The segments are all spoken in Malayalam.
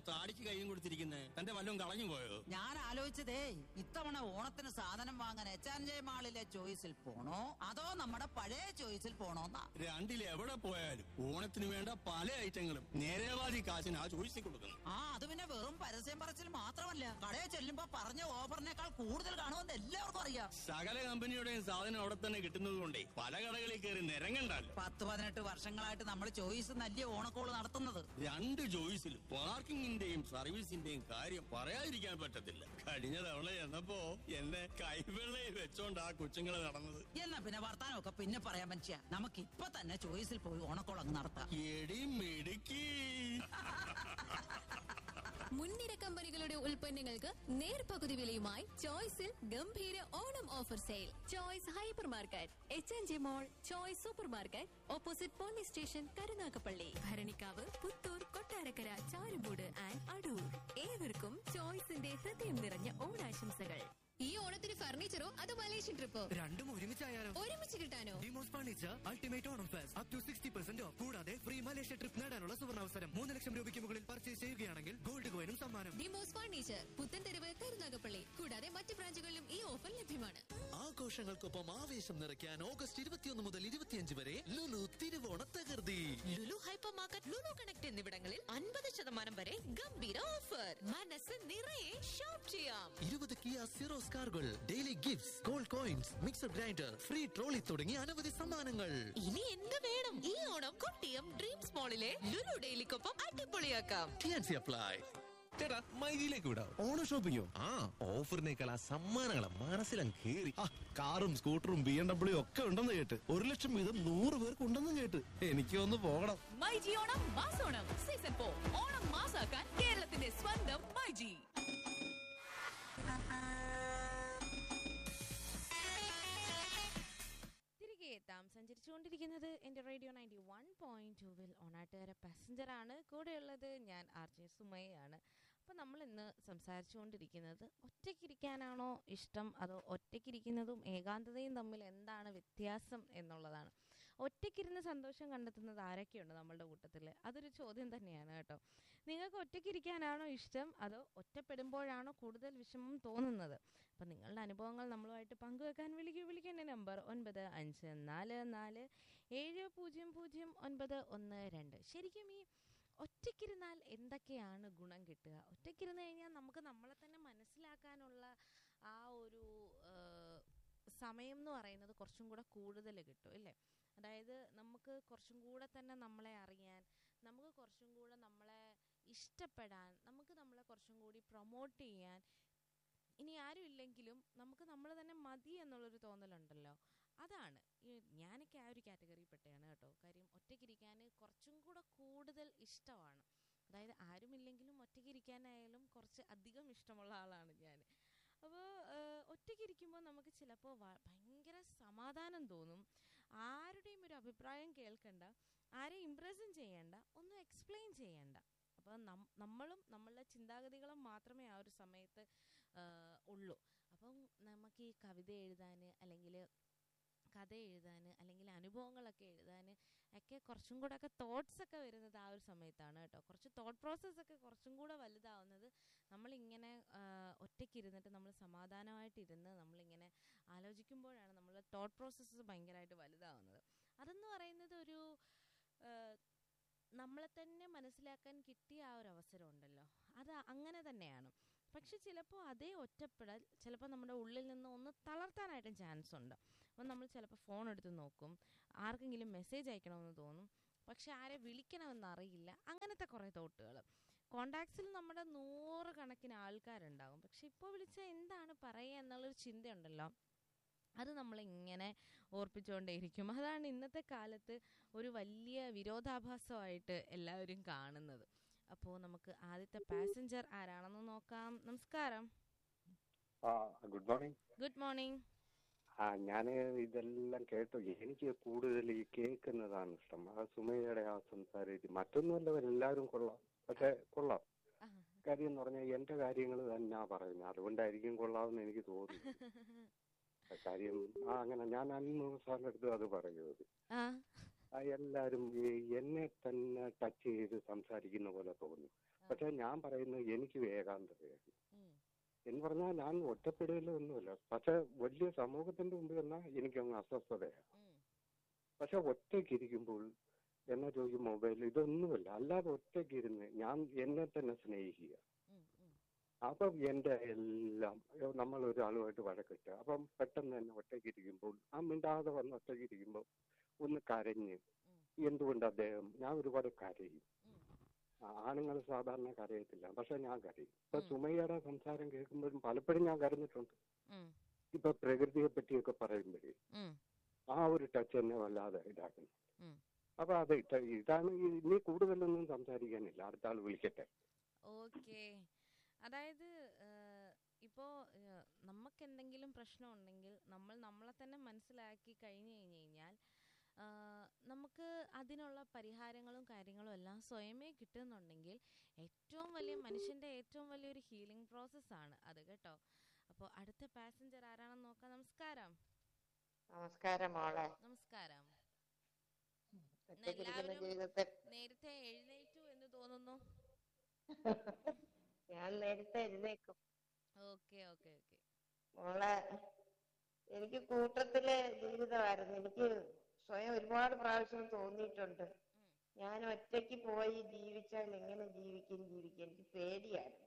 താടിക്ക് കൈയും കൊടുത്തിരിക്കുന്നേ തന്റെ വല്ലതും കളഞ്ഞു പോയോ ഞാൻ ആലോചിച്ചതേ ഇത്തവണ ഓണത്തിന് സാധനം വാങ്ങാൻ എച്ച് ആൻഡ് ജെ മാളിലെ ചോയ്സിൽ പോണോ അതോ നമ്മുടെ പഴയ ചോയ്സിൽ പോണോന്നാ രണ്ടിൽ എവിടെ പോയാലും ഓണത്തിന് വേണ്ട പല ഐറ്റങ്ങളും നേരേവാദി കാശിന് ആ ചോദിച്ചു കൊടുക്കുന്നു ആ അത് പിന്നെ വെറും പരസ്യം പറച്ചിൽ മാത്രമല്ല കടയിൽ ചെല്ലുമ്പോ പറഞ്ഞ ഓഫറിനേക്കാൾ കൂടുതൽ കാണുമെന്ന് എല്ലാവർക്കും അറിയാം സകല കമ്പനിയുടെയും സാധനം അവിടെ തന്നെ കിട്ടുന്നത് കൊണ്ടേ പല കടകളിൽ കയറി നിരങ്ങണ്ടല്ലോ പത്ത് പതിനെട്ട് വർഷങ്ങളായിട്ട് നമ്മൾ ചോയ്സ് നല്ല ഓണക്കോള് നടത്തുന്നത് രണ്ട് ചോയ്സിലും പാർക്കിങ്ങിന്റെയും സർവീസിന്റെയും കാര്യം പറയാതിരിക്കാൻ പറ്റത്തില്ല കഴിഞ്ഞ തവണ എന്നപ്പോ എന്നെ കൈവെള്ളയിൽ വെച്ചോണ്ട് ആ കൊച്ചുങ്ങളെ നടന്നത് എന്നാ പിന്നെ വർത്താനമൊക്കെ പിന്നെ പറയാൻ മനുഷ്യ നമുക്ക് ഇപ്പൊ തന്നെ ചോയ്സിൽ പോയി ഓണക്കോൾ അങ്ങ് നടത്താം എടി മിടുക്കി മുൻനിര കമ്പനികളുടെ ഉൽപ്പന്നങ്ങൾക്ക് നേർപകുതി വിലയുമായി ചോയ്സിൽ ഗംഭീര Onam offer sale choice hypermarket H N G mall choice supermarket opposite police station Karunagappally Bharanikkavu Puthur Kottarakkara Charummood and Adoor ഏവർക്കും ചോയ്സിന്റെ ഹൃദയം നിറഞ്ഞ ഓണാശംസകൾ ഈ ഓണത്തിന് ഫർണിച്ചറോ അതോ മലേഷ്യൻ ട്രിപ്പോ രണ്ടും ഒരുമിച്ചായാലോ ഒരുമിച്ച് കിട്ടാനോ Demos furniture ultimate Onam fest up to sixty percent off കൂടാതെ ഫ്രീ മലേഷ്യ ട്രിപ്പ് നേടാനുള്ള സുവർണാവസരം മൂന്ന് ലക്ഷം രൂപയ്ക്ക് മുകളിൽ പർച്ചേസ് ചെയ്യുകയാണെങ്കിൽ ഗോൾഡ് കോയിനും സമ്മാനം ഡിമോസ് ഫർണിച്ചർ പുത്തൻതെരുവ് കരുനാഗപ്പള്ളി കൂടാതെ മറ്റ് ബ്രാഞ്ചുകളിലും ഈ ഓഫർ ലഭ്യമാണ് ആഘോഷങ്ങൾക്കൊപ്പം ആവേശം നിറയ്ക്കാൻ ഓഗസ്റ്റ് ഇരുപത്തിയൊന്ന് മുതൽ ഇരുപത്തിയഞ്ച് വരെ ലുലു തിരുവോണ തകർത്തി Lulu hypermarket Lulu connect എന്നിവിടങ്ങളിൽ അൻപത് ശതമാനം വരെ ഗംഭീര ഓഫർ മനസ്സ് നിറയെ ഷോപ്പ് ചെയ്യാം ഇരുപത് കിയ സിറോസ് കാറുകൾ daily gifts gold coins mixer grinder free trolley തുടങ്ങിയ അനവധി സമ്മാനങ്ങൾ ഇനി എന്ത് വേണം ഈ ഓണം കൊട്ടിയം ഡ്രീംസ് മോളിലെ ലുലു ഡെയിലിക്കൊപ്പം അടിപൊളിയാക്കാം ടിയാൻസി അപ്ലൈ ചേട്ടാ മൈജിയിലേക്ക് വിടാം ഓണ ഷോപ്പിങ്ങോ ആ ഓഫറിനേക്കാൾ ആ സമ്മാനങ്ങളെ മനസ്സിലങ്ങ് കേറി ആ കാറും സ്കൂട്ടറും ബി എം ഡബ്ല്യു ഒക്കെ ഉണ്ടെന്ന് കേട്ട് ഒരു ലക്ഷം വീതം നൂറ് പേർക്ക് ഉണ്ടെന്നും കേട്ട് എനിക്ക് ഒന്ന് പോകണം മൈജി ഓണം മാസോണം സീസൺ ഫോർ ഓണം മാസാക്കാൻ കേരളത്തിന്റെ സ്വന്തം മൈജി തിരികെ എത്താം സഞ്ചരിച്ചുകൊണ്ടിരിക്കുന്നത് എൻ്റെ റേഡിയോ നയൻറ്റി വൺ പോയിന്റ് ടൂവിൽ ഓണാട്ടുകാര പാസഞ്ചറാണ് കൂടെയുള്ളത് ഞാൻ ആർ ജെ സുമയാണ് അപ്പോൾ നമ്മൾ ഇന്ന് സംസാരിച്ചുകൊണ്ടിരിക്കുന്നത് ഒറ്റയ്ക്കിരിക്കാനാണോ ഇഷ്ടം അതോ ഒറ്റയ്ക്കിരിക്കുന്നതും ഏകാന്തതയും തമ്മിൽ എന്താണ് വ്യത്യാസം എന്നുള്ളതാണ് ഒറ്റയ്ക്കിരുന്ന് സന്തോഷം കണ്ടെത്തുന്നത് ആരൊക്കെയുണ്ട് നമ്മളുടെ കൂട്ടത്തിൽ അതൊരു ചോദ്യം തന്നെയാണ് കേട്ടോ നിങ്ങൾക്ക് ഒറ്റയ്ക്കിരിക്കാനാണോ ഇഷ്ടം അതോ ഒറ്റപ്പെടുമ്പോഴാണോ കൂടുതൽ വിഷമം തോന്നുന്നത് അപ്പം നിങ്ങളുടെ അനുഭവങ്ങൾ നമ്മളുമായിട്ട് പങ്കുവെക്കാൻ വിളിക്കൂ വിളിക്കേണ്ട നമ്പർ ഒൻപത് അഞ്ച് നാല് നാല് ഏഴ് പൂജ്യം പൂജ്യം ഒൻപത് ഒന്ന് രണ്ട് ശരിക്കും ഈ ഒറ്റയ്ക്കിരുന്നാൽ എന്തൊക്കെയാണ് ഗുണം കിട്ടുക ഒറ്റയ്ക്കിരുന്ന് കഴിഞ്ഞാൽ നമുക്ക് നമ്മളെ തന്നെ മനസ്സിലാക്കാനുള്ള ആ ഒരു ആ, സമയം എന്ന് പറയുന്നത് കുറച്ചും കൂടെ കൂടുതൽ കിട്ടും അല്ലേ അതായത് നമുക്ക് കുറച്ചും കൂടെ തന്നെ നമ്മളെ അറിയാൻ നമുക്ക് കുറച്ചും കൂടെ നമ്മളെ ഇഷ്ടപ്പെടാൻ നമുക്ക് നമ്മളെ കുറച്ചും കൂടി പ്രൊമോട്ട് ചെയ്യാൻ ഇനി ആരും ഇല്ലെങ്കിലും നമുക്ക് നമ്മൾ തന്നെ മതി എന്നുള്ളൊരു തോന്നലുണ്ടല്ലോ അതാണ് ഈ ഞാനൊക്കെ ആ ഒരു കാറ്റഗറിയിൽപ്പെട്ടതാണ് കേട്ടോ കാര്യം ഒറ്റയ്ക്കിരിക്കാൻ കുറച്ചും കൂടെ കൂടുതൽ ഇഷ്ടമാണ് അതായത് ആരുമില്ലെങ്കിലും ഒറ്റയ്ക്കിരിക്കാനായാലും കുറച്ച് അധികം ഇഷ്ടമുള്ള ആളാണ് ഞാൻ അപ്പോൾ ഒറ്റയ്ക്കിരിക്കുമ്പോൾ നമുക്ക് ചിലപ്പോൾ ഭയങ്കര സമാധാനം തോന്നും ആരുടെയും ഒരു അഭിപ്രായം കേൾക്കണ്ട ആരെയും ഇമ്പ്രസും ചെയ്യണ്ട ഒന്നും എക്സ്പ്ലെയിൻ ചെയ്യണ്ട അപ്പോൾ നമ്മളും നമ്മളുടെ ചിന്താഗതികളും മാത്രമേ ആ ഒരു സമയത്ത് ആ, ഉള്ളൂ അപ്പം നമുക്ക് ഈ കവിത എഴുതാൻ അല്ലെങ്കിൽ കഥ എഴുതാൻ അല്ലെങ്കിൽ അനുഭവങ്ങളൊക്കെ എഴുതാൻ ഒക്കെ കുറച്ചും കൂടെ ഒക്കെ തോട്ട്സ് ഒക്കെ വരുന്നത് ആ ഒരു സമയത്താണ് കേട്ടോ കുറച്ച് തോട്ട് പ്രോസസ്സ് ഒക്കെ കുറച്ചും കൂടെ വലുതാവുന്നത് നമ്മളിങ്ങനെ ആ, ഒറ്റയ്ക്കിരുന്നിട്ട് നമ്മൾ സമാധാനമായിട്ടിരുന്ന് നമ്മളിങ്ങനെ ആലോചിക്കുമ്പോഴാണ് നമ്മൾ തോട്ട് പ്രോസസ്സ് ഭയങ്കരമായിട്ട് വലുതാവുന്നത് അതെന്ന് പറയുന്നത് ഒരു ആ, നമ്മളെ തന്നെ മനസ്സിലാക്കാൻ കിട്ടിയ ആ ഒരു അവസരം ഉണ്ടല്ലോ അത് അങ്ങനെ തന്നെയാണ് പക്ഷെ ചിലപ്പോൾ അതേ ഒറ്റപ്പെടൽ ചിലപ്പോൾ നമ്മുടെ ഉള്ളിൽ നിന്ന് ഒന്ന് തളർത്താനായിട്ടും ചാൻസ് ഉണ്ട് അപ്പം നമ്മൾ ചിലപ്പോൾ ഫോൺ എടുത്ത് നോക്കും ആർക്കെങ്കിലും മെസ്സേജ് അയക്കണമെന്ന് തോന്നും പക്ഷെ ആരെ വിളിക്കണമെന്ന് അറിയില്ല അങ്ങനത്തെ കുറേ തോട്ടുകൾ കോണ്ടാക്ട്സിൽ നമ്മുടെ നൂറുകണക്കിന് ആൾക്കാരുണ്ടാകും പക്ഷെ ഇപ്പോൾ വിളിച്ചാൽ എന്താണ് പറയുക എന്നുള്ളൊരു ചിന്തയുണ്ടല്ലോ അത് നമ്മളിങ്ങനെ ഓർപ്പിച്ചുകൊണ്ടേയിരിക്കും അതാണ് ഇന്നത്തെ കാലത്ത് ഒരു വലിയ വിരോധാഭാസമായിട്ട് എല്ലാവരും കാണുന്നത് അപ്പോൾ നമുക്ക് ആദ്യത്തെ പാസഞ്ചർ ആരാണെന്ന് നോക്കാം നമസ്കാരം ആ ഗുഡ് മോർണിംഗ് ഗുഡ് മോർണിംഗ് ആ ഞാൻ ഇതെല്ലാം കേട്ടു എനിക്ക് കൂടുതൽ ഈ കേൾക്കുന്നതാണ് ഇഷ്ടം ആ സുമയുടെ ആ സംസാരം മറ്റൊന്നുമല്ല എല്ലാവരും കൊള്ളാം പക്ഷെ കൊള്ളാം കാര്യം എന്ന് പറഞ്ഞാൽ എന്റെ കാര്യങ്ങൾ തന്നെയാ പറയുന്നത് അതുകൊണ്ടായിരിക്കും കൊള്ളാമെന്ന് എനിക്ക് തോന്നുന്നു കാര്യം ആ അങ്ങനെ ഞാൻ അന്ന് സാറിന്റെ അടുത്ത് അത് പറയുന്നത് ആ ആ എല്ലാരും ഈ എന്നെ തന്നെ ടച്ച് ചെയ്ത് സംസാരിക്കുന്ന പോലെ തോന്നി പക്ഷെ ഞാൻ പറയുന്നത് എനിക്ക് ഏകാന്തതയാണ് എന്ന് പറഞ്ഞാൽ ഞാൻ ഒറ്റപ്പെടുകയൊന്നുമില്ല പക്ഷെ വലിയ സമൂഹത്തിന്റെ മുമ്പിൽ വന്നാൽ എനിക്കങ്ങ് അസ്വസ്ഥതയാണ് പക്ഷെ ഒറ്റയ്ക്ക് ഇരിക്കുമ്പോൾ എന്നാ ചോദിക്കും മൊബൈൽ ഇതൊന്നുമില്ല അല്ലാതെ ഒറ്റയ്ക്ക് ഇരുന്ന് ഞാൻ എന്നെ തന്നെ സ്നേഹിക്കുക അപ്പം എന്റെ എല്ലാം ഏ, നമ്മൾ ഒരാളുമായിട്ട് വഴക്കിട്ട് അപ്പം പെട്ടെന്ന് തന്നെ ഒറ്റയ്ക്ക് ഇരിക്കുമ്പോൾ ആ മിണ്ടാതെ വന്ന് ഒറ്റയ്ക്ക് ഇരിക്കുമ്പോൾ ഒന്ന് കരഞ്ഞ് എന്തുകൊണ്ട് അദ്ദേഹം ഞാൻ ഒരുപാട് കരയും ആ, ആണുങ്ങൾ സാധാരണ കരയത്തില്ല പക്ഷെ ഞാൻ കരയും ഇപ്പൊ സുമയ്യയുടെ സംസാരം കേൾക്കുമ്പോഴും പലപ്പോഴും ഞാൻ കരഞ്ഞിട്ടുണ്ട് ഇപ്പൊ പ്രകൃതിയെ പറ്റിയൊക്കെ പറയുമ്പോഴേ ആ ഒരു ടച്ച് എന്നെ വല്ലാതെ ഇതാക്കുന്നു അപ്പൊ അത് ഇട്ട ഇതാണ് ഈ- ഇനി കൂടുതലൊന്നും സംസാരിക്കാനില്ല അടുത്ത ആൾ വിളിക്കട്ടെ ഓക്കെ അതായത് ഇപ്പോൾ നമുക്ക് എന്തെങ്കിലും പ്രശ്നം ഉണ്ടെങ്കിൽ നമ്മൾ നമ്മളെ തന്നെ മനസ്സിലാക്കി കഴിഞ്ഞു കഴിഞ്ഞു കഴിഞ്ഞാൽ ആ, നമുക്ക് അതിനുള്ള പരിഹാരങ്ങളും കാര്യങ്ങളും എല്ലാം സ്വയമേ കിട്ടുന്നുണ്ടെങ്കിൽ ഏറ്റവും വലിയ മനുഷ്യന്റെ ഏറ്റവും വലിയൊരു ഹീലിംഗ് പ്രോസസ്സാണ് അത് കേട്ടോ അപ്പോൾ അടുത്ത പാസഞ്ചർ ആരാണെന്ന് നോക്കാം നമസ്കാരം നമസ്കാരം മോളെ നമസ്കാരം ഇന്ന് ഒറ്റയ്ക്കിരിക്കുന്ന എല്ലാവരും ജീവിതത്തിൽ നേരത്തെ എഴുന്നേറ്റു എന്ന് തോന്നുന്നു ഞാൻ നേരത്തെ എഴുന്നേക്കും ഓക്കെ ഓക്കെ ഓക്കെ മോളെ എനിക്ക് കൂട്ടത്തിലെ ജീവിതമായിരുന്നു എനിക്ക് സ്വയം ഒരുപാട് പ്രാവശ്യം തോന്നിയിട്ടുണ്ട് ഞാൻ ഒറ്റയ്ക്ക് പോയി ജീവിച്ചാൽ എങ്ങനെ ജീവിക്കും ജീവിക്കും എനിക്ക് പേടിയായിരുന്നു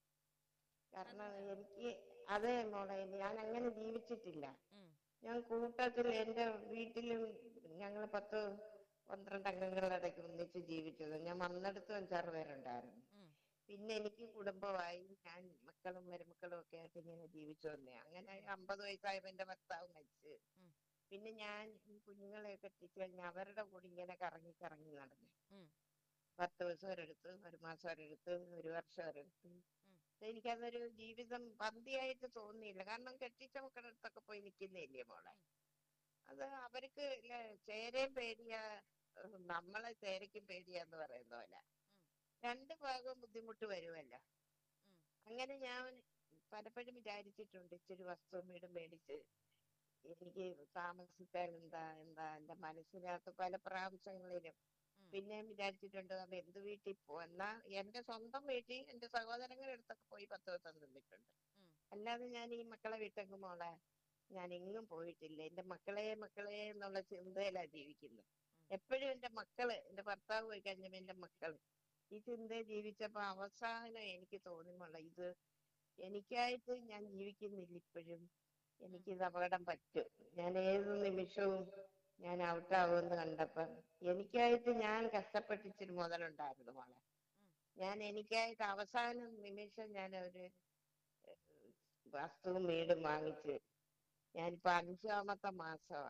കാരണം എനിക്ക് അതെ മോളെ ഞാൻ അങ്ങനെ ജീവിച്ചിട്ടില്ല ഞാൻ കൂട്ടത്തിൽ എന്റെ വീട്ടിലും ഞങ്ങൾ പത്ത് പന്ത്രണ്ട് അംഗങ്ങളുടെ ഇടയ്ക്ക് ഒന്നിച്ച് ജീവിച്ചത് ഞാൻ വന്നിടത്തും അഞ്ചാറ് പേരുണ്ടായിരുന്നു പിന്നെ എനിക്ക് കുടുംബമായി ഞാൻ മക്കളും മരുമക്കളും ഒക്കെ ആയിട്ട് ഇങ്ങനെ ജീവിച്ചു വന്നേ അങ്ങനെ അമ്പത് വയസ്സായപ്പോ എന്റെ ഭർത്താവ് മരിച്ച് പിന്നെ ഞാൻ ഈ കുഞ്ഞുങ്ങളെ കെട്ടിച്ച് കഴിഞ്ഞ് അവരുടെ കൂടെ ഇങ്ങനെ കറങ്ങി കറങ്ങി നടന്നു പത്ത് ദിവസം ഒരിടത്ത് ഒരു മാസം ഒരിടത്ത് ഒരു വർഷം ഒരിടത്ത് എനിക്കതൊരു ജീവിതം പന്തിയായിട്ട് തോന്നിയില്ല കാരണം കെട്ടിച്ച മക്കളുടെ അടുത്തൊക്കെ പോയി നിൽക്കുന്നില്ലേ മോളെ അത് അവർക്ക് ഇല്ലേ ചേരയും പേടിയാ ഏഹ് നമ്മളെ ചേരയ്ക്കും പേടിയാന്ന് പറയുന്ന പോലെ രണ്ട് ഭാഗവും ബുദ്ധിമുട്ട് വരുമല്ലോ അങ്ങനെ ഞാൻ പലപ്പോഴും വിചാരിച്ചിട്ടുണ്ട് ഇച്ചിരി വസ്തു വീടും മേടിച്ച് എനിക്ക് താമസിക്കാൻ എന്താ എന്താ എന്റെ മനസ്സിനകത്ത് പല പ്രാവശ്യങ്ങളിലും പിന്നെ വിചാരിച്ചിട്ടുണ്ട് അത് എന്ത് വീട്ടിൽ പോ എന്നാ എന്റെ സ്വന്തം വീട്ടിൽ എന്റെ സഹോദരങ്ങളുടെ അടുത്തൊക്കെ പോയി പത്ത് ദിവസം നിന്നിട്ടുണ്ട് അല്ലാതെ ഞാൻ ഈ മക്കളെ വീട്ടെങ്ങും മോളെ ഞാൻ എങ്ങും പോയിട്ടില്ല എന്റെ മക്കളെ മക്കളെ എന്നുള്ള ചിന്തയിലാ ജീവിക്കുന്നത് എപ്പോഴും എന്റെ മക്കള് എന്റെ ഭർത്താവ് പോയി കഴിഞ്ഞപ്പോ എന്റെ മക്കള് ഈ ചിന്തയിൽ ജീവിച്ചപ്പോ അവസാനം എനിക്ക് തോന്നി മോളെ ഇത് എനിക്കായിട്ട് ഞാൻ ജീവിക്കുന്നില്ല ഇപ്പോഴും എനിക്കിത് അപകടം പറ്റും ഞാൻ ഏത് നിമിഷവും ഞാൻ ഔട്ടാവുമെന്ന് കണ്ടപ്പോ എനിക്കായിട്ട് ഞാൻ കഷ്ടപ്പെട്ടിച്ചിരി മുതലുണ്ടായിരുന്നു മോളെ ഞാൻ എനിക്കായിട്ട് അവസാന നിമിഷം ഞാൻ ഒരു ഏഹ്, വസ്തുവും വീടും വാങ്ങിച്ച് ഞാനിപ്പോ അഞ്ചാമത്തെ മാസമാ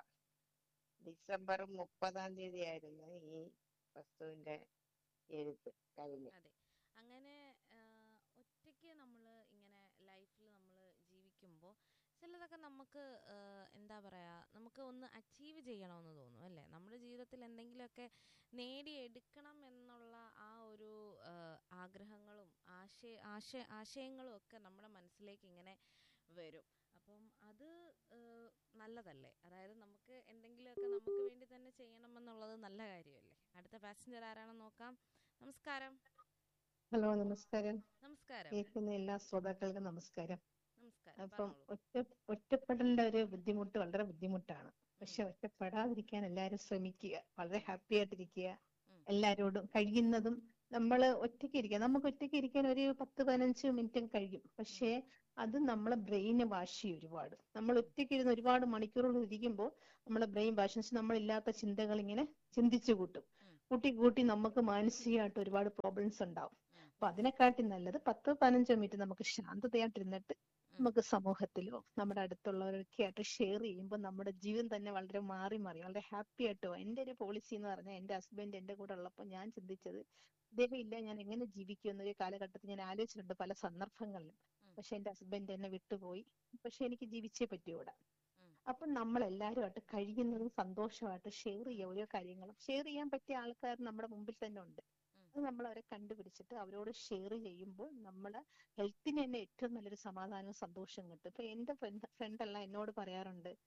ഡിസംബർ മുപ്പതാം തീയതി ആയിരുന്നു ഈ വസ്തുവിന്റെ എഴുത്ത് കഴിഞ്ഞ് അതെ അങ്ങനെ ഒറ്റയ്ക്ക് നമ്മൾ ഇങ്ങനെ ലൈഫിൽ നമ്മൾ ജീവിക്കുമ്പോൾ ചിലതൊക്കെ നമുക്ക് ആ, എന്താ പറയുക നമുക്ക് ഒന്ന് അച്ചീവ് ചെയ്യണമെന്ന് തോന്നും അല്ലേ നമ്മുടെ ജീവിതത്തിൽ എന്തെങ്കിലുമൊക്കെ നേടിയെടുക്കണം എന്നുള്ള ആ ഒരു ആ, ആഗ്രഹങ്ങളും ആശയ ആശയ ആശയങ്ങളും ഒക്കെ നമ്മുടെ മനസ്സിലേക്ക് ഇങ്ങനെ വരും അപ്പം അത് ആ, നല്ലതല്ലേ അതായത് നമുക്ക് എന്തെങ്കിലുമൊക്കെ നമുക്ക് വേണ്ടി തന്നെ ചെയ്യണമെന്നുള്ളത് നല്ല കാര്യമല്ലേ അടുത്ത പാസഞ്ചർ ആരാണെന്ന് നോക്കാം നമസ്കാരം ഹലോ നമസ്കാരം നമസ്കാരം കേൾക്കുന്ന എല്ലാ ശ്രോതാക്കൾക്കും നമസ്കാരം നമസ്കാരം അപ്പം പറഞ്ഞോളൂ ഒറ്റ ഒറ്റപ്പെടലിന്റെ ഒരു ബുദ്ധിമുട്ട് വളരെ ബുദ്ധിമുട്ടാണ് പക്ഷെ ഒറ്റപ്പെടാതിരിക്കാൻ എല്ലാവരും ശ്രമിക്കുക വളരെ ഹാപ്പി ആയിട്ടിരിക്കുക എല്ലാരോടും കഴിയുന്നതും നമ്മൾ ഒറ്റയ്ക്ക് ഇരിക്കുക നമുക്ക് ഒറ്റയ്ക്ക് ഇരിക്കാൻ ഒരു പത്ത് പതിനഞ്ച് മിനിറ്റ് കഴിയും പക്ഷേ അത് നമ്മളെ ബ്രെയിന് വാശ് ചെയ്യും ഒരുപാട് നമ്മൾ ഒറ്റയ്ക്ക് ഇരുന്ന് ഒരുപാട് മണിക്കൂറുകൾ ഇരിക്കുമ്പോൾ നമ്മളെ ബ്രെയിൻ വാശി നമ്മളില്ലാത്ത ചിന്തകൾ ഇങ്ങനെ ചിന്തിച്ചു കൂട്ടും കൂട്ടി കൂട്ടി നമുക്ക് മാനസികമായിട്ട് ഒരുപാട് പ്രോബ്ലംസ് ഉണ്ടാവും അപ്പൊ അതിനെക്കാട്ടി നല്ലത് പത്ത് പതിനഞ്ചോ മിനിറ്റ് നമുക്ക് ശാന്തതയായിട്ടിരുന്നിട്ട് നമുക്ക് സമൂഹത്തിലോ നമ്മുടെ അടുത്തുള്ളവരൊക്കെ ആയിട്ട് ഷെയർ ചെയ്യുമ്പോൾ നമ്മുടെ ജീവിതം തന്നെ വളരെ മാറി മാറി വളരെ ഹാപ്പി ആയിട്ട് പോകും എന്റെ ഒരു പോളിസി എന്ന് പറഞ്ഞാൽ എന്റെ ഹസ്ബൻഡ് എന്റെ കൂടെ ഉള്ളപ്പോൾ ഞാൻ ചിന്തിച്ചത് ഇദ്ദേഹം ഇല്ല ഞാൻ എങ്ങനെ ജീവിക്കും എന്നൊരു കാലഘട്ടത്തിൽ ഞാൻ ആലോചിച്ചിട്ടുണ്ട് പല സന്ദർഭങ്ങളിലും പക്ഷെ എന്റെ ഹസ്ബൻഡ് എന്നെ വിട്ടുപോയി പക്ഷെ എനിക്ക് ജീവിച്ചേ പറ്റൂ ഇവിടെ അപ്പൊ നമ്മൾ എല്ലാവരുമായിട്ട് കഴിയുന്നതും സന്തോഷമായിട്ട് ഷെയർ ചെയ്യുക ഓരോ കാര്യങ്ങളും ഷെയർ ചെയ്യാൻ പറ്റിയ ആൾക്കാർ നമ്മുടെ മുമ്പിൽ തന്നെ ഉണ്ട് അത് നമ്മൾ അവരെ കണ്ടുപിടിച്ചിട്ട് അവരോട് ഷെയർ ചെയ്യുമ്പോൾ നമ്മളെ ഹെൽത്തിന് തന്നെ ഏറ്റവും നല്ലൊരു സമാധാനവും സന്തോഷവും കിട്ടും ഇപ്പൊ എന്റെ ഫ്രണ്ട് ഫ്രണ്ട് എല്ലാം എന്നോട് പറയാറുണ്ട്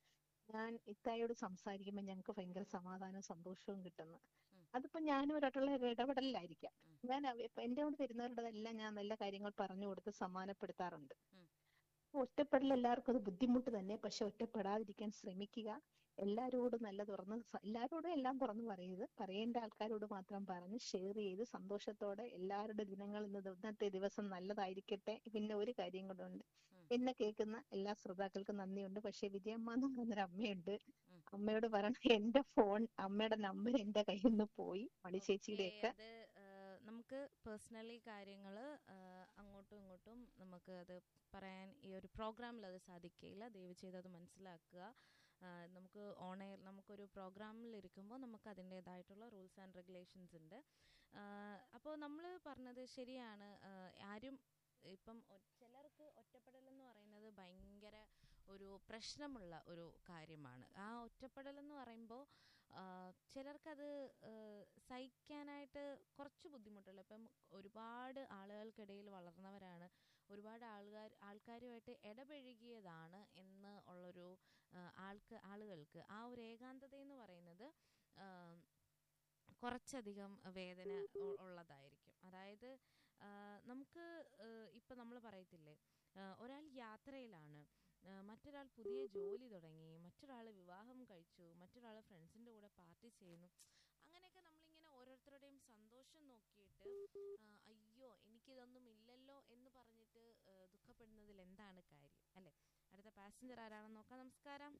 ഞാൻ ഇത്തായോട് സംസാരിക്കുമ്പോൾ ഞങ്ങൾക്ക് ഭയങ്കര സമാധാനവും സന്തോഷവും കിട്ടുന്നു അതിപ്പോ ഞാനും ഒരാട്ടുള്ള ഒരു ഇടപെടലിലായിരിക്കാം ഞാൻ അവ- ഇപ്പൊ എന്റെ കൂടെ വരുന്നവരുടെതെല്ലാം ഞാൻ നല്ല കാര്യങ്ങൾ പറഞ്ഞു കൊടുത്ത് സമ്മാനപ്പെടുത്താറുണ്ട് ഒറ്റപ്പെടൽ എല്ലാവർക്കും അത് ബുദ്ധിമുട്ട് തന്നെ പക്ഷെ ഒറ്റപ്പെടാതിരിക്കാൻ ശ്രമിക്കുക എല്ലാരോടും നല്ല തുറന്ന് സ- എല്ലാരോടും എല്ലാം തുറന്ന് പറയരുത് പറയേണ്ട ആൾക്കാരോട് മാത്രം പറഞ്ഞ് ഷെയർ ചെയ്ത് സന്തോഷത്തോടെ എല്ലാവരുടെ ദിനങ്ങൾ ഇന്ന് ദി- ഇന്നത്തെ ദിവസം നല്ലതായിരിക്കട്ടെ പിന്നെ ഒരു കാര്യം കൂടെ എന്നെ കേൾക്കുന്ന എല്ലാ ശ്രോതാക്കൾക്കും നന്ദിയുണ്ട് പക്ഷെ വിജയമ്മ എന്ന് പറഞ്ഞൊരു അമ്മയുണ്ട് അമ്മയോട് പറയണം എന്റെ ഫോൺ അമ്മയുടെ നമ്പർ എന്റെ കയ്യിൽ നിന്ന് പോയി മണി ചേച്ചിയുടെ ഒക്കെ അത് ആ, നമുക്ക് പേഴ്സണലി കാര്യങ്ങൾ അങ്ങോട്ടും ഇങ്ങോട്ടും നമുക്ക് അത് പറയാൻ ഈ ഒരു പ്രോഗ്രാമിൽ അത് സാധിക്കില്ല ദയവ് ചെയ്ത് അത് മനസ്സിലാക്കുക ആ, നമുക്ക് ഓൺ എയർ നമുക്കൊരു പ്രോഗ്രാമിൽ ഇരിക്കുമ്പോൾ നമുക്ക് അതിൻ്റേതായിട്ടുള്ള റൂൾസ് ആൻഡ് റെഗുലേഷൻസ് ഉണ്ട് അപ്പോൾ നമ്മൾ പറഞ്ഞത് ശരിയാണ് ആ, ആരും ഇപ്പം ഒ- ചിലർക്ക് ഒറ്റപ്പെടൽ എന്ന് പറയുന്നത് ഭയങ്കര ഒരു പ്രശ്നമുള്ള ഒരു കാര്യമാണ് ആ ഒറ്റപ്പെടൽ എന്ന് പറയുമ്പോൾ ചിലർക്കത് ആ, സഹിക്കാനായിട്ട് കുറച്ച് ബുദ്ധിമുട്ടുള്ള ഇപ്പം ഒരുപാട് ആളുകൾക്കിടയിൽ വളർന്നവരാണ് ഒരുപാട് ആൾക്കാർ ആൾക്കാരുമായിട്ട് ഇടപഴകിയതാണ് എന്ന് ഉള്ളൊരു ആ, ആൾക്ക് ആളുകൾക്ക് ആ ഒരു ഏകാന്തത എന്ന് പറയുന്നത് ആ, കുറച്ചധികം വേദന ഉ- ഉള്ളതായിരിക്കും അതായത് ആ, നമുക്ക് ഇപ്പം നമ്മൾ പറയത്തില്ലേ ആ, ഒരാൾ യാത്രയിലാണ് ആ, മറ്റൊരാൾ പുതിയ ജോലി തുടങ്ങി മറ്റൊരാൾ വിവാഹം കഴിച്ചു മറ്റൊരാൾ ഫ്രണ്ട്സിൻ്റെ കൂടെ പാർട്ടി ചെയ്യുന്നു അങ്ങനെയൊക്കെ നമ്മളിങ്ങനെ ഓരോരുത്തരുടെയും സന്തോഷം നോക്കിയിട്ട് ആ, അയ്യോ എനിക്കിതൊന്നും ഇല്ലല്ലോ എന്ന് പറഞ്ഞിട്ട് ആ, ദുഃഖപ്പെടുന്നതിൽ എന്താണ് കാര്യം അല്ലേ അടുത്ത പാസഞ്ചർ ആരാണെന്ന് നോക്കാം നമസ്കാരം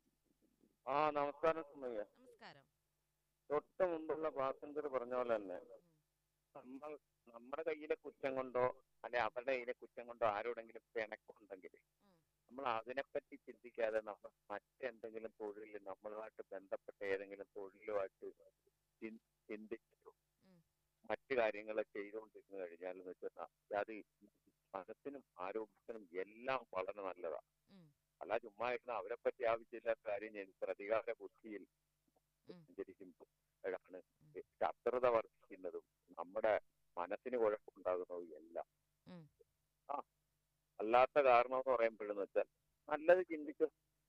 ആ നമസ്കാരം സുമയ്യ നമസ്കാരം തൊട്ട് മുമ്പുള്ള പാസഞ്ചർ പറഞ്ഞ പോലെ തന്നെ നമ്മൾ നമ്മുടെ കയ്യിലെ കുറ്റം കൊണ്ടോ അല്ലെ അവരുടെ കയ്യിലെ കുറ്റം കൊണ്ടോ ആരോടെങ്കിലും പിണക്കമുണ്ടെങ്കിൽ നമ്മൾ അതിനെപ്പറ്റി ചിന്തിക്കാതെ നമ്മൾ മറ്റെന്തെങ്കിലും തൊഴിൽ നമ്മളുമായിട്ട് ബന്ധപ്പെട്ട ഏതെങ്കിലും തൊഴിലുമായിട്ട് ചിൻ- ചിന്തിച്ചിട്ടോ മറ്റു കാര്യങ്ങൾ ചെയ്തുകൊണ്ടിരുന്നു കഴിഞ്ഞാൽ എന്ന് വെച്ചാൽ അത് മനസ്സിനും ആരോഗ്യത്തിനും എല്ലാം വളരെ നല്ലതാണ് അല്ല ചുമ്മാ ഇരുന്ന് അവരെ പറ്റി ആവശ്യമില്ലാത്ത കാര്യം ഞാൻ പ്രതികാര ബുദ്ധിയിൽ സഞ്ചരിക്കുമ്പോഴാണ് ശത്രുത വർദ്ധിക്കുന്നതും നമ്മുടെ മനസ്സിന് കുഴപ്പമുണ്ടാകുന്നതും എല്ലാം ആ അല്ലാത്ത കാരണം എന്ന് പറയുമ്പോഴെന്ന് വെച്ചാൽ നല്ലത് ചിന്തിച്ചു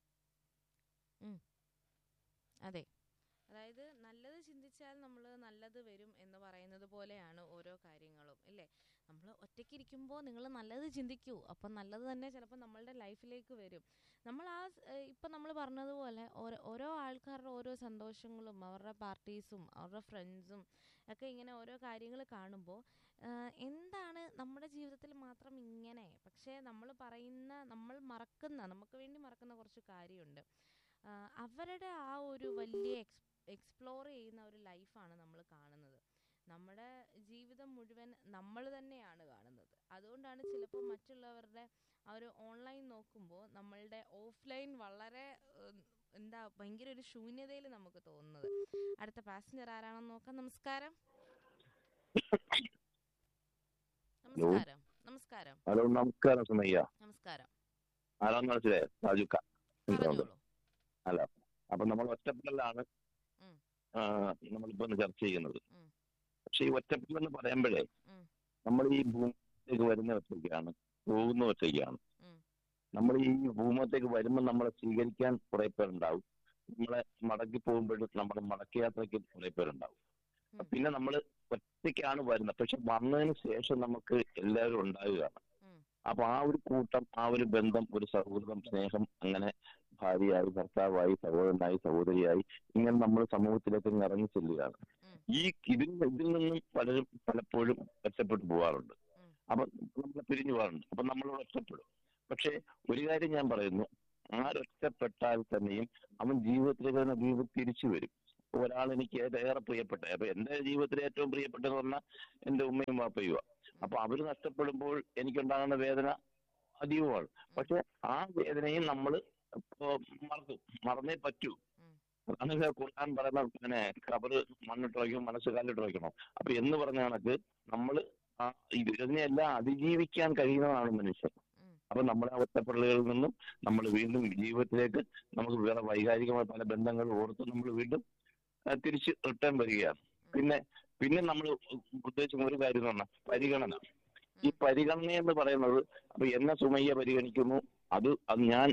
അതെ അതായത് നല്ലത് ചിന്തിച്ചാൽ നമ്മൾ നല്ലത് വരും എന്ന് പറയുന്നത് പോലെയാണ് ഓരോ കാര്യങ്ങളും ഇല്ലേ നമ്മൾ ഒറ്റയ്ക്ക് ഇരിക്കുമ്പോൾ നിങ്ങൾ നല്ലത് ചിന്തിക്കൂ അപ്പം നല്ലത് തന്നെ ചിലപ്പോൾ നമ്മളുടെ ലൈഫിലേക്ക് വരും നമ്മൾ ആ സ്- ഏഹ് ഇപ്പം നമ്മൾ പറഞ്ഞതുപോലെ ഓരോ ഓരോ ആൾക്കാരുടെ ഓരോ സന്തോഷങ്ങളും അവരുടെ പാർട്ടീസും അവരുടെ ഫ്രണ്ട്സും ഒക്കെ ഇങ്ങനെ ഓരോ കാര്യങ്ങൾ കാണുമ്പോൾ എന്താണ് നമ്മുടെ ജീവിതത്തിൽ മാത്രം ഇങ്ങനെ പക്ഷേ നമ്മൾ പറയുന്ന നമ്മൾ മറക്കുന്ന നമുക്ക് വേണ്ടി മറക്കുന്ന കുറച്ച് കാര്യമുണ്ട് ആ, അവരുടെ ആ ഒരു വലിയ എക്സ് എക്സ്പ്ലോർ ചെയ്യുന്ന ഒരു ലൈഫാണ് നമ്മൾ കാണുന്നത് നമ്മുടെ ജീവിതം മുഴുവൻ നമ്മൾ തന്നെയാണ് കാണുന്നത് അതുകൊണ്ടാണ് ചിലപ്പോൾ മറ്റുള്ളവരുടെ ആ ഒരു ഓൺലൈൻ നോക്കുമ്പോൾ നമ്മളുടെ ഓഫ്ലൈൻ വളരെ ഉം, എന്താ ഭയങ്കര ഒരു ശൂന്യതയിൽ നമുക്ക് തോന്നുന്നത് അടുത്ത പാസഞ്ചർ ആരാണെന്ന് നോക്കാം നമസ്കാരം നമസ്കാരം നമസ്കാരം ഹലോ നമസ്കാരം സുമയ്യ നമസ്കാരം ആരാന്ന് മനസ്സിലായോ രാജുക്ക അല്ല അപ്പൊ നമ്മൾ ഒറ്റപ്പെടലാണ് ആ, നമ്മളിപ്പോ ഇന്ന് ചർച്ച ചെയ്യുന്നത് പക്ഷെ ഈ ഒറ്റപ്പെടൽ എന്ന് പറയുമ്പോഴേ നമ്മൾ ഈ ഭൂമിയിലേക്ക് വരുന്ന ഒറ്റയ്ക്കാണ് പോകുന്ന ഒറ്റയ്ക്കാണ് നമ്മൾ ഈ ഭൂമത്തേക്ക് വരുമ്പോൾ നമ്മളെ സ്വീകരിക്കാൻ കുറെ പേരുണ്ടാവും നമ്മളെ മടക്കി പോകുമ്പോഴും നമ്മുടെ മടക്കി യാത്രയ്ക്ക് കുറെ പേരുണ്ടാവും പിന്നെ നമ്മൾ ഒറ്റയ്ക്കാണ് വരുന്നത് പക്ഷെ വന്നതിന് ശേഷം നമുക്ക് എല്ലാവരും ഉണ്ടാവുകയാണ് അപ്പൊ ആ ഒരു കൂട്ടം ആ ഒരു ബന്ധം ഒരു സൗഹൃദം സ്നേഹം അങ്ങനെ ഭാര്യയായി ഭർത്താവായി സഹോദരനായി സഹോദരിയായി ഇങ്ങനെ നമ്മൾ സമൂഹത്തിലേക്ക് അങ്ങ് ഇറങ്ങി ചെല്ലുകയാണ് ഈ ഇതിൽ ഇതിൽ നിന്നും പലരും പലപ്പോഴും ഒറ്റപ്പെട്ടു പോകാറുണ്ട് അപ്പൊ നമ്മൾ പിരിഞ്ഞു പോകാറുണ്ട് അപ്പൊ നമ്മൾ ഒറ്റപ്പെടും പക്ഷെ ഒരു കാര്യം ഞാൻ പറയുന്നു ആരൊറ്റപ്പെട്ടാൽ തന്നെയും അവൻ ജീവിതത്തിലേക്ക് തന്നെ വീണ്ടും തിരിച്ചു വരും ഒരാൾ എനിക്ക് ഏറെ പ്രിയപ്പെട്ട അപ്പൊ എന്റെ ജീവിതത്തിൽ ഏറ്റവും പ്രിയപ്പെട്ടതെന്ന് പറഞ്ഞാൽ എന്റെ ഉമ്മയും വാപ്പയുമാണ് അപ്പൊ അവര് നഷ്ടപ്പെടുമ്പോൾ എനിക്കുണ്ടാകുന്ന വേദന അധികമാണ് പക്ഷെ ആ വേദനയും നമ്മൾ മറക്കും മറന്നേ പറ്റൂ അതാണ് ഇത് ഖുർആൻ പറയുന്ന പിന്നെ കബറ് മണ്ണിട്ട് വയ്ക്കും മനസ്സ് കല്ലിട്ട് വയ്ക്കണം അപ്പൊ എന്ന് പറഞ്ഞ കണക്ക് നമ്മൾ ആ ഇത് ഇതിനെല്ലാം അതിജീവിക്കാൻ കഴിയുന്നതാണ് മനുഷ്യൻ അപ്പൊ നമ്മളെ ഒറ്റപ്പെടലുകളിൽ നിന്നും നമ്മൾ വീണ്ടും ജീവിതത്തിലേക്ക് നമുക്ക് വേറെ വൈകാരികമായ പല ബന്ധങ്ങൾ ഓർത്ത് നമ്മൾ വീണ്ടും ആ, തിരിച്ച് റിട്ടേൺ വരികയാണ് പിന്നെ പിന്നെ നമ്മൾ ഉദ്ദേശിക്കുന്ന ഒരു കാര്യം എന്ന് പറഞ്ഞാൽ പരിഗണന ഈ പരിഗണന എന്ന് പറയുന്നത് അപ്പൊ എന്നെ സുമയ്യ പരിഗണിക്കുന്നു അത് അത് ഞാൻ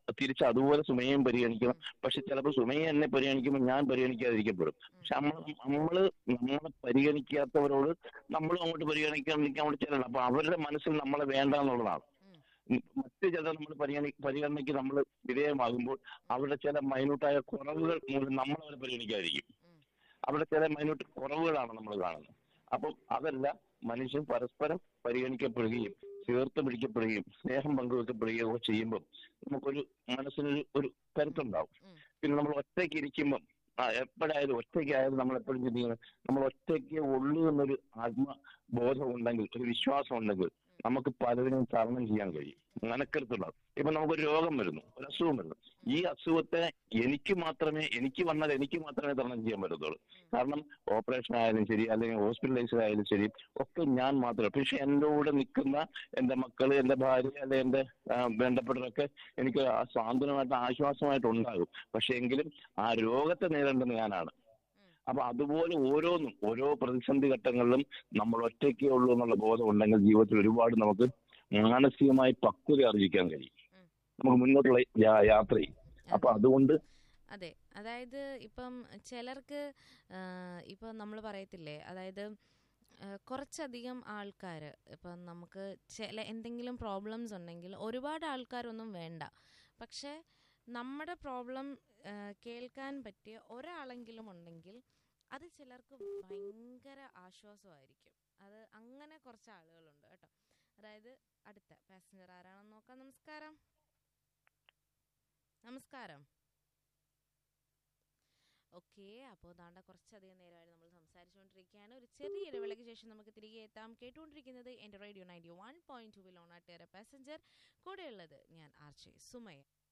തിരിച്ച് അതുപോലെ സുമയും പരിഗണിക്കണം പക്ഷെ ചിലപ്പോൾ സുമയെ എന്നെ പരിഗണിക്കുമ്പോൾ ഞാൻ പരിഗണിക്കാതിരിക്കപ്പെടും പക്ഷെ നമ്മൾ നമ്മള് നമ്മളെ പരിഗണിക്കാത്തവരോട് നമ്മളും അങ്ങോട്ട് പരിഗണിക്കാൻ അങ്ങോട്ട് ചെല്ലണം അപ്പൊ അവരുടെ മനസ്സിൽ നമ്മളെ വേണ്ട എന്നുള്ളതാണ് ഉം മറ്റ് ചില നമ്മൾ പരിഗണി പരിഗണനയ്ക്ക് നമ്മൾ വിധേയമാകുമ്പോൾ അവരുടെ ചില മൈന്യൂട്ടായ കുറവുകൾ മൂലം നമ്മൾ അവരെ പരിഗണിക്കാതിരിക്കും അവിടെ ചില മൈന്യൂട്ട് കുറവുകളാണ് നമ്മൾ കാണുന്നത് അപ്പം അതല്ല മനുഷ്യൻ പരസ്പരം പരിഗണിക്കപ്പെടുകയും ചേർത്ത് പിടിക്കപ്പെടുകയും സ്നേഹം പങ്കുവെക്കപ്പെടുകയോ ഒക്കെ ചെയ്യുമ്പോൾ നമുക്കൊരു മനസ്സിനൊരു ഒരു കരുത്തുണ്ടാവും പിന്നെ നമ്മൾ ഒറ്റയ്ക്ക് ഇരിക്കുമ്പം ആ എപ്പോഴായാലും ഒറ്റയ്ക്കായാലും നമ്മൾ എപ്പോഴും ചിന്തിക്കുന്നത് നമ്മൾ ഒറ്റയ്ക്ക് ഉള്ളൂ എന്നൊരു ആത്മബോധം ഉണ്ടെങ്കിൽ ഒരു വിശ്വാസം ഉണ്ടെങ്കിൽ നമുക്ക് പലതിനും തരണം ചെയ്യാൻ കഴിയും മനക്കരുത്തുണ്ടാവും ഇപ്പൊ നമുക്കൊരു രോഗം വരുന്നു ഒരു അസുഖം വരുന്നു ഈ അസുഖത്തെ എനിക്ക് മാത്രമേ എനിക്ക് വന്നാൽ എനിക്ക് മാത്രമേ തരണം ചെയ്യാൻ പറ്റത്തുള്ളൂ കാരണം ഓപ്പറേഷൻ ആയാലും ശരി അല്ലെങ്കിൽ ഹോസ്പിറ്റലൈസ് ആയാലും ശരി ഒക്കെ ഞാൻ മാത്രമേ പക്ഷെ എൻ്റെ കൂടെ നിൽക്കുന്ന എൻ്റെ മക്കള് എൻ്റെ ഭാര്യ അല്ലെ എൻ്റെ ആ, വേണ്ടപ്പെട്ടവരൊക്കെ എനിക്ക് ആ സാന്ത്വനമായിട്ട് ആശ്വാസമായിട്ട് ഉണ്ടാകും പക്ഷെ എങ്കിലും ആ രോഗത്തെ നേരിടേണ്ടത് ഞാനാണ് അപ്പൊ അതുപോലെ ഓരോന്നും ഓരോ പ്രതിസന്ധി ഘട്ടങ്ങളിലും നമ്മൾ ഒറ്റയ്ക്കേ ഉള്ളൂ എന്നുള്ള ബോധം ഉണ്ടെങ്കിൽ ജീവിതത്തിൽ ഒരുപാട് നമുക്ക് മാനസികമായി പക്വത ആർജിക്കാൻ കഴിയും നമുക്ക് മുന്നോട്ടുള്ള യാ- യാത്രയിൽ അപ്പൊ അതുകൊണ്ട് അതെ അതായത് ഇപ്പം ചിലർക്ക് ഇപ്പം നമ്മൾ പറയത്തില്ലേ അതായത് ആ, കുറച്ചധികം ആൾക്കാർ ഇപ്പം നമുക്ക് ചില എന്തെങ്കിലും പ്രോബ്ലംസ് ഉണ്ടെങ്കിൽ ഒരുപാട് ആൾക്കാരൊന്നും വേണ്ട പക്ഷേ നമ്മുടെ പ്രോബ്ലം കേൾക്കാൻ പറ്റിയ ഒരാളെങ്കിലും ഉണ്ടെങ്കിൽ അത് ചിലർക്ക് ഭയങ്കര ആശ്വാസമായിരിക്കും അത് അങ്ങനെ കുറച്ച് ആളുകളുണ്ട് കേട്ടോ അതായത് അടുത്ത പാസഞ്ചർ ആരാണെന്ന് നോക്കാം നമസ്കാരം നമസ്കാരം ഓക്കെ അപ്പോൾ ദാണ്ട കുറച്ചധികം നേരമായിട്ട് നമ്മൾ സംസാരിച്ചുകൊണ്ടിരിക്കുകയാണ് ഒരു ചെറിയ ഇടവേളയ്ക്ക് ശേഷം നമുക്ക് തിരികെ എത്താം കേട്ടുകൊണ്ടിരിക്കുന്നത് എൻ്റെ radio ninety one point two വിൽ ഓണാട്ടേറെ പാസഞ്ചർ കൂടെയുള്ളത് ഞാൻ ആർ ജെ സുമയ